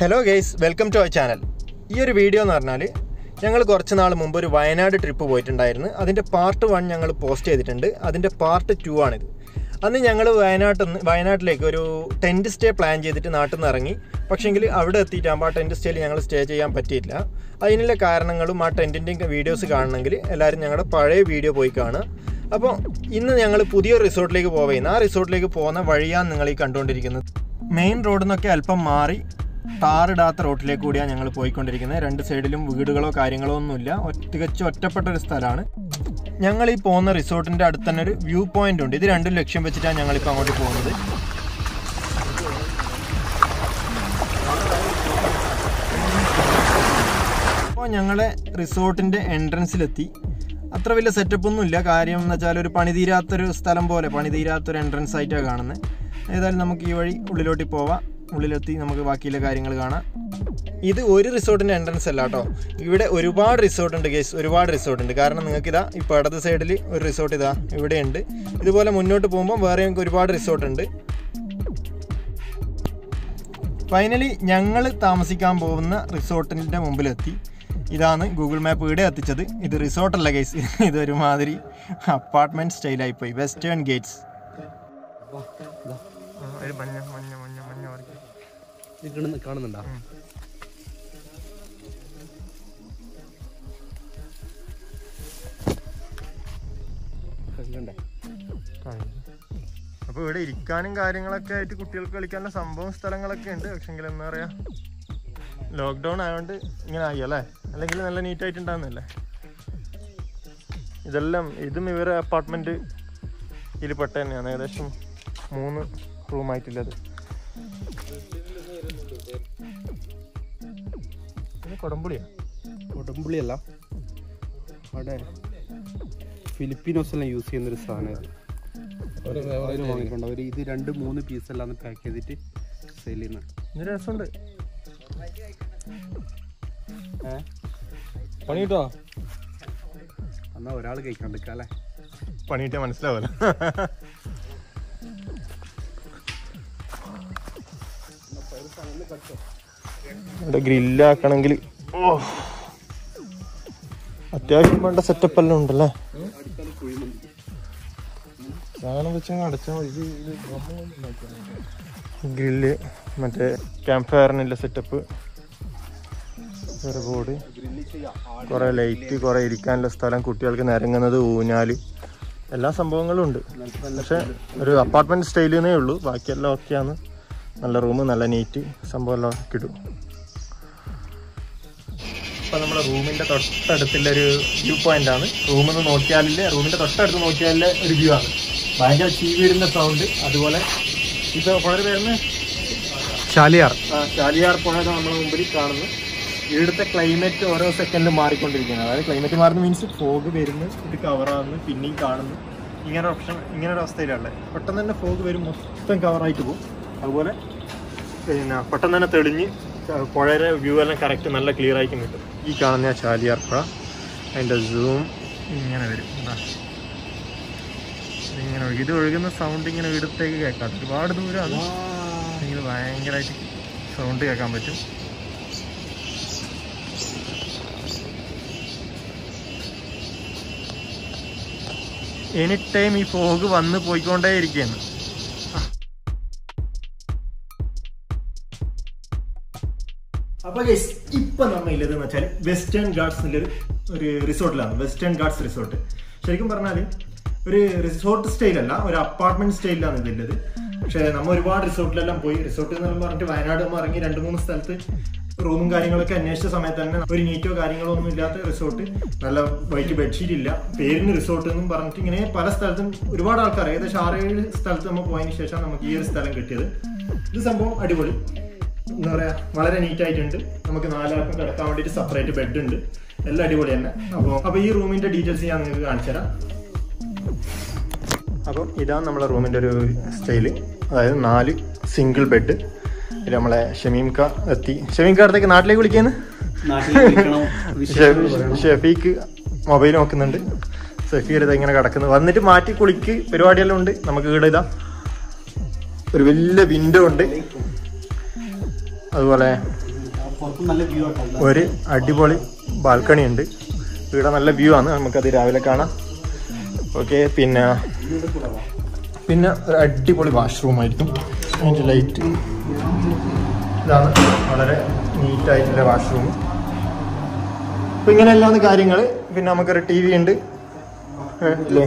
Hello guys welcome to our channel ഈ ഒരു video എന്ന് പറഞ്ഞാൽ ഞങ്ങൾ കുറച്ച് നാൾ മുമ്പ് ഒരു വയനാട് ട്രിപ്പ് പോയിട്ടുണ്ടായിരുന്നു അതിൻ്റെ പാർട്ട് വൺ ഞങ്ങൾ പോസ്റ്റ് ചെയ്തിട്ടുണ്ട് അതിൻ്റെ പാർട്ട് ടു ആണിത് അന്ന് ഞങ്ങൾ വയനാട്ടിൽ നിന്ന് വയനാട്ടിലേക്ക് ഒരു ടെൻറ്റ് സ്റ്റേ പ്ലാൻ ചെയ്തിട്ട് നാട്ടിൽ നിന്ന് ഇറങ്ങി പക്ഷേങ്കിൽ അവിടെ എത്തിയിട്ടാകുമ്പോൾ ആ ടെൻറ്റ് സ്റ്റേയിൽ ഞങ്ങൾ സ്റ്റേ ചെയ്യാൻ പറ്റിയില്ല അതിനുള്ള കാരണങ്ങളും ആ ടെൻറ്റിൻ്റെയും വീഡിയോസ് കാണണമെങ്കിൽ എല്ലാവരും ഞങ്ങളുടെ പഴയ വീഡിയോ പോയി കാണുക അപ്പോൾ ഇന്ന് ഞങ്ങൾ പുതിയൊരു റിസോർട്ടിലേക്ക് പോവുകയാണ് ആ റിസോർട്ടിലേക്ക് പോകുന്ന വഴിയാണ് നിങ്ങൾ ഈ കണ്ടുകൊണ്ടിരിക്കുന്നത് മെയിൻ റോഡിൽ നിന്നൊക്കെ അല്പം മാറി ടാറിടാത്ത റോട്ടിലേക്ക് കൂടിയാണ് ഞങ്ങൾ പോയിക്കൊണ്ടിരിക്കുന്നത് രണ്ട് സൈഡിലും വീടുകളോ കാര്യങ്ങളോ ഒന്നുമില്ല ഒറ്റ- തികച്ചും ഒറ്റപ്പെട്ട ഒരു സ്ഥലമാണ് ഞങ്ങൾ ഈ പോകുന്ന റിസോർട്ടിൻ്റെ അടുത്ത് തന്നെ ഒരു വ്യൂ പോയിന്റ് ഉണ്ട് ഇത് രണ്ടും ലക്ഷ്യം വെച്ചിട്ടാണ് ഞങ്ങളിപ്പോൾ അങ്ങോട്ട് പോകുന്നത് അപ്പോൾ ഞങ്ങളെ റിസോർട്ടിൻ്റെ എൻട്രൻസിലെത്തി അത്ര വലിയ സെറ്റപ്പ് ഒന്നും ഇല്ല കാര്യം എന്ന് വെച്ചാൽ ഒരു പണി തീരാത്തൊരു സ്ഥലം പോലെ പണി തീരാത്തൊരു എൻട്രൻസ് ആയിട്ടാണ് കാണുന്നത് ഏതായാലും നമുക്ക് ഈ വഴി ഉള്ളിലോട്ട് പോവാം ഉള്ളിലെത്തി നമുക്ക് ബാക്കിയുള്ള കാര്യങ്ങൾ കാണാം ഇത് ഒരു റിസോർട്ടിൻ്റെ എൻട്രൻസ് അല്ല കേട്ടോ ഇവിടെ ഒരുപാട് റിസോർട്ട് ഉണ്ട് കേസ് ഒരുപാട് റിസോർട്ട് ഉണ്ട് കാരണം നിങ്ങൾക്ക് ഇതാ ഇപ്പോൾ ഇടത് സൈഡിൽ ഒരു റിസോർട്ട് ഇതാ ഇവിടെ ഉണ്ട് ഇതുപോലെ മുന്നോട്ട് പോകുമ്പോൾ വേറെ ഒരുപാട് റിസോർട്ട് ഉണ്ട് ഫൈനലി ഞങ്ങൾ താമസിക്കാൻ പോകുന്ന റിസോർട്ടിൻ്റെ മുമ്പിലെത്തി ഇതാണ് ഗൂഗിൾ മാപ്പ് ഇവിടെ എത്തിച്ചത് ഇത് റിസോർട്ടല്ല ഗൈസ് ഇത് ഒരുമാതിരി അപ്പാർട്ട്മെൻറ്റ് സ്റ്റൈലായി പോയി വെസ്റ്റേൺ ഗേറ്റ്സ് ഒരു മഞ്ഞ മഞ്ഞ മഞ്ഞ മഞ്ഞ വർക്ക് ഇത് കാണുന്ന- കാണുന്നുണ്ടോ കണ്ടേ അപ്പോൾ ഇവിടെ ഇരിക്കാനും കാര്യങ്ങളൊക്കെ ആയിട്ട് കുട്ടികൾക്ക് കളിക്കാനുള്ള സംഭവം സ്ഥലങ്ങളൊക്കെ ഉണ്ട് പക്ഷെങ്കിൽ എന്താ പറയാ ലോക്ക്ഡൗൺ ആയതുകൊണ്ട് ഇങ്ങനെ ആയി അല്ലേ അല്ലെങ്കിൽ നല്ല നീറ്റ് ആയിട്ടുണ്ടാകുന്നല്ലേ ഇതെല്ലാം ഇതും ഇവരെ അപ്പാർട്ട്മെന്റ് ഇതിൽ പെട്ട തന്നെയാണ് ഏകദേശം മൂന്ന് റൂമായിട്ടുള്ളത് ഇത് കൊടംപുളിയാ ഉടമ്പുളിയല്ല അവിടെ ഫിലിപ്പീനോസ് എല്ലാം യൂസ് ചെയ്യുന്ന ഒരു സാധനം ഇത് അവര് വാങ്ങിയിട്ടുണ്ട് അവർ ഇത് രണ്ട് മൂന്ന് പീസ് എല്ലാം പാക്ക് ചെയ്തിട്ട് സെയിൽ ചെയ്യുന്ന ഇത് രസമുണ്ട് ഏഹ് പണി കിട്ടോ എന്നാ ഒരാൾ കഴിക്കാണ്ടിരിക്കാം അല്ലേ പണിയിട്ടാ മനസ്സിലാവല്ലോ ഇവിടെ ഗ്രില്ലാക്കണമെങ്കിൽ ഓ അത്യാവശ്യം വേണ്ട സെറ്റപ്പ് എല്ലാം ഉണ്ടല്ലേ സാധനം വെച്ചങ്ങ് അടച്ചാൽ മതി ഗ്രില്ല് മറ്റേ ക്യാമ്പ് ഫയറിനുള്ള സെറ്റപ്പ് ഒരു ബോർഡ് കുറെ ലൈറ്റ് കുറെ ഇരിക്കാനുള്ള സ്ഥലം കുട്ടികൾക്ക് നിരങ്ങുന്നത് ഊഞ്ഞാല് എല്ലാ സംഭവങ്ങളും ഉണ്ട് പക്ഷെ ഒരു അപ്പാർട്ട്മെന്റ് സ്റ്റൈലിന്നേ ഉള്ളൂ ബാക്കിയെല്ലാം ഓക്കെയാണ് നല്ല റൂം നല്ല നീറ്റ് സംഭവം എല്ലാം കിട്ടും ഇപ്പൊ നമ്മുടെ റൂമിന്റെ തൊട്ടടുത്തുള്ള ഒരു വ്യൂ പോയിന്റ് ആണ് റൂമിൽ നിന്ന് നോക്കിയാലില്ലേ റൂമിന്റെ തൊട്ടടുത്ത് നോക്കിയാലില്ലേ ഒരു വ്യൂ ആണ് ഭയങ്കര ചീവീടിന്റെ സൗണ്ട് അതുപോലെ ഇപ്പൊ പുഴ പേരുന്ന ചാലിയാർ ആ, ചാലിയാർ പുഴ നമ്മുടെ മുമ്പിൽ കാണുന്നു ഇവിടുത്തെ ക്ലൈമറ്റ് ഓരോ സെക്കൻഡിലും മാറിക്കൊണ്ടിരിക്കുന്നത് അതായത് ക്ലൈമറ്റ് മാറുന്ന മീൻസ് ഫോഗ് വരുന്നു ഇത് കവറാകുന്നു പിന്നെയും കാണുന്നു ഇങ്ങനെ ഓപ്ഷൻ ഇങ്ങനെ ഒരു അവസ്ഥയിലുള്ളത് പെട്ടെന്ന് തന്നെ ഫോഗ് വരും മൊത്തം കവറായിട്ട് പോകും അതുപോലെ പിന്നെ പെട്ടെന്ന് തന്നെ തെളിഞ്ഞ് ക- പുഴയുടെ വ്യൂ എല്ലാം കറക്റ്റ് നല്ല ക്ലിയർ ആയിരിക്കും കിട്ടും ഈ കാണുന്ന ചാലിയാർ പുഴ അതിൻ്റെ സൂം ഇങ്ങനെ വരും ഇതാ. ഇതിങ്ങനെ ഒഴുകി ഇത് ഒഴുകുന്ന സൗണ്ട് ഇങ്ങനെ ഇവിടത്തേക്ക് കേൾക്കാം ഒരുപാട് ദൂരമാണ് ഇത് ഭയങ്കരമായിട്ട് സൗണ്ട് കേൾക്കാൻ പറ്റും എനി ടൈം ഈ ഫോഗ് വന്ന് പോയിക്കൊണ്ടേ ഇരിക്കുകയാണ് അപ്പൊ ഗൈസ് ഇപ്പൊ നമ്മ ഉള്ളത് എന്ന് വെച്ചാൽ വെസ്റ്റേൺ ഗാർഡ്സ് എന്നുള്ളൊരു ഒരു റിസോർട്ടിലാണ് വെസ്റ്റേൺ ഗാർഡ്സ് റിസോർട്ട് ശരിക്കും പറഞ്ഞാല് ഒരു റിസോർട്ട് സ്റ്റൈലല്ല ഒരു അപ്പാർട്ട്മെന്റ് സ്റ്റൈലിലാണ് ഇതുള്ളത് പക്ഷെ നമ്മ ഒരുപാട് റിസോർട്ടിലെല്ലാം പോയി റിസോർട്ട് എന്ന് പറഞ്ഞിട്ട് വയനാട് നമ്മൾ ഇറങ്ങി രണ്ട് മൂന്ന് സ്ഥലത്ത് റൂമും കാര്യങ്ങളൊക്കെ അന്വേഷിച്ച സമയത്ത് തന്നെ ഒരു നീറ്റോ കാര്യങ്ങളോ ഒന്നും ഇല്ലാത്ത റിസോർട്ട് നല്ല വൈറ്റ് ബെഡ്ഷീറ്റ് ഇല്ല പേരിന് റിസോർട്ട് എന്നും പറഞ്ഞിട്ട് ഇങ്ങനെ പല സ്ഥലത്തും ഒരുപാട് ആൾക്കാർ ഏകദേശം ആറേഴ് സ്ഥലത്ത് നമ്മൾ പോയതിന് ശേഷം നമുക്ക് ഈ ഒരു സ്ഥലം കിട്ടിയത് ഇത് സംഭവം അടിപൊളി എന്താ പറയാ വളരെ നീറ്റ് ആയിട്ടുണ്ട് നമുക്ക് നാലാൾക്കും കിടക്കാൻ വേണ്ടിയിട്ട് സെപ്പറേറ്റ് ബെഡ് ഉണ്ട് എല്ലാം അടിപൊളി തന്നെ അപ്പോൾ അപ്പോൾ ഈ റൂമിന്റെ ഡീറ്റെയിൽസ് ഞാൻ നിങ്ങൾക്ക് കാണിച്ചു തരാം അപ്പം ഇതാണ് നമ്മളെ റൂമിന്റെ ഒരു സ്റ്റൈല് അതായത് നാല് സിംഗിൾ ബെഡ് ഇത് നമ്മളെ ഷമീംക എത്തി ഷമീംക അടുത്തേക്ക് നാട്ടിലേക്ക് വിളിക്കുന്നു ഷഫീക്ക് മൊബൈൽ നോക്കുന്നുണ്ട് സഫീർ ഇത് ഇങ്ങനെ കിടക്കുന്നു വന്നിട്ട് മാറ്റി കുളിക്ക് പരിപാടിയെല്ലാം ഉണ്ട് നമുക്ക് ഇവിടെ ഇതാ ഒരു വലിയ വിൻഡോ ഉണ്ട് അതുപോലെ പുറത്ത് നല്ല വ്യൂ ആട്ടോ ഒരു അടിപൊളി ബാൽക്കണി ഉണ്ട് ഇവിടെ നല്ല വ്യൂ ആണ് നമുക്കത് രാവിലെ കാണാം ഓക്കെ പിന്നെ പിന്നെ ഒരു അടിപൊളി വാഷ്റൂം ആയിരിക്കും അതിൻ്റെ ലൈറ്റ് ഇതാണ് വളരെ നീറ്റായിട്ടുള്ള വാഷ്റൂം അപ്പോൾ ഇങ്ങനെയെല്ലാം കാര്യങ്ങൾ പിന്നെ നമുക്കൊരു ടി വി ഉണ്ട് ഏ, അല്ലേ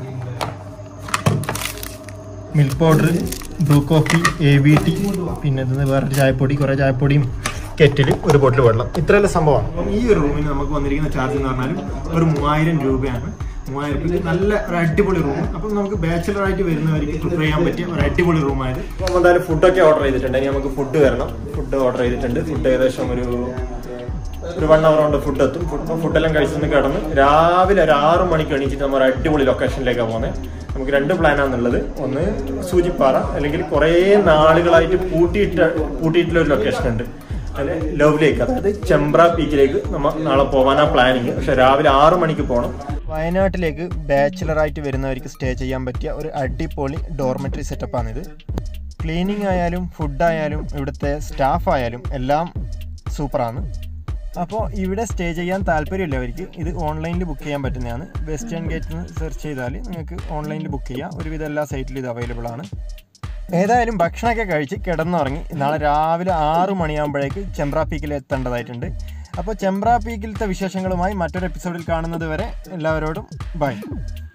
milk powder Bru coffee A V T പിന്നെ ഇത് വേറൊരു ചായപ്പൊടി കുറേ ചായപ്പൊടിയും കെറ്റിൽ ഒരു ബോട്ടിൽ വെള്ളം ഇത്രയുള്ള സംഭവമാണ് അപ്പം ഈ ഒരു റൂമിന് നമുക്ക് വന്നിരിക്കുന്ന ചാർജ് എന്ന് പറഞ്ഞാൽ ഒരു മൂവായിരം രൂപയാണ് മൂവായിരം രൂപയ്ക്ക് നല്ല ഒരു അടിപൊളി റൂം അപ്പം നമുക്ക് ബാച്ചിലർ ആയിട്ട് വരുന്നവർക്ക് പ്രിപ്പയർ ചെയ്യാൻ പറ്റിയ ഒരു അടിപൊളി റൂമായത് അപ്പം എന്തായാലും ഫുഡൊക്കെ ഓർഡർ ചെയ്തിട്ടുണ്ട് ഇനി നമുക്ക് ഫുഡ് വരണം ഫുഡ് ഓർഡർ ചെയ്തിട്ടുണ്ട് ഫുഡ് ഏകദേശം ഒരു ഒരു വൺ അവർ കൊണ്ട് ഫുഡ് എത്തും ഫുഡ് ഫുഡെല്ലാം കഴിച്ചൊന്ന് കിടന്ന് രാവിലെ ഒരു ആറ് മണിക്ക് എണീച്ചിട്ട് നമ്മൾ ഒരു അടിപൊളി ലൊക്കേഷനിലേക്കാണ് പോകുന്നത് നമുക്ക് രണ്ട് പ്ലാനാണുള്ളത് ഒന്ന് സൂചിപ്പാറ അല്ലെങ്കിൽ കുറേ നാളുകളായിട്ട് പൂട്ടിയിട്ട പൂട്ടിയിട്ടുള്ള ഒരു ലൊക്കേഷൻ ഉണ്ട് അല്ലെ ലവ് ലേക്ക് അതായത് ചെമ്പ്ര പീക്കിലേക്ക് നമ്മൾ നാളെ പോകാനാ പ്ലാനിങ് പക്ഷെ രാവിലെ ആറ് മണിക്ക് പോകണം വയനാട്ടിലേക്ക് ബാച്ചിലറായിട്ട് വരുന്നവർക്ക് സ്റ്റേ ചെയ്യാൻ പറ്റിയ ഒരു അടിപൊളി ഡോർമെറ്ററി സെറ്റപ്പാണിത് ക്ലീനിങ് ആയാലും ഫുഡായാലും ഇവിടുത്തെ സ്റ്റാഫ് ആയാലും എല്ലാം സൂപ്പറാണ് അപ്പോൾ ഇവിടെ സ്റ്റേ ചെയ്യാൻ താല്പര്യമില്ലവർക്ക് ഇത് ഓൺലൈനിൽ ബുക്ക് ചെയ്യാൻ പറ്റുന്നതാണ് വെസ്റ്റേൺ ഗേറ്റിൽ നിന്ന് സെർച്ച് ചെയ്താൽ നിങ്ങൾക്ക് ഓൺലൈനിൽ ബുക്ക് ചെയ്യാം ഒരുവിധം എല്ലാ സൈറ്റിലും ഇത് അവൈലബിൾ ആണ് ഏതായാലും ഭക്ഷണമൊക്കെ കഴിച്ച് കിടന്നുറങ്ങി നാളെ രാവിലെ ആറ് മണിയാകുമ്പോഴേക്ക് ചെമ്പ്ര പീക്കിൽ എത്തേണ്ടതായിട്ടുണ്ട് അപ്പോൾ ചെമ്പ്ര പീക്കിലത്തെ വിശേഷങ്ങളുമായി മറ്റൊരു എപ്പിസോഡിൽ കാണുന്നത് വരെ എല്ലാവരോടും ബൈ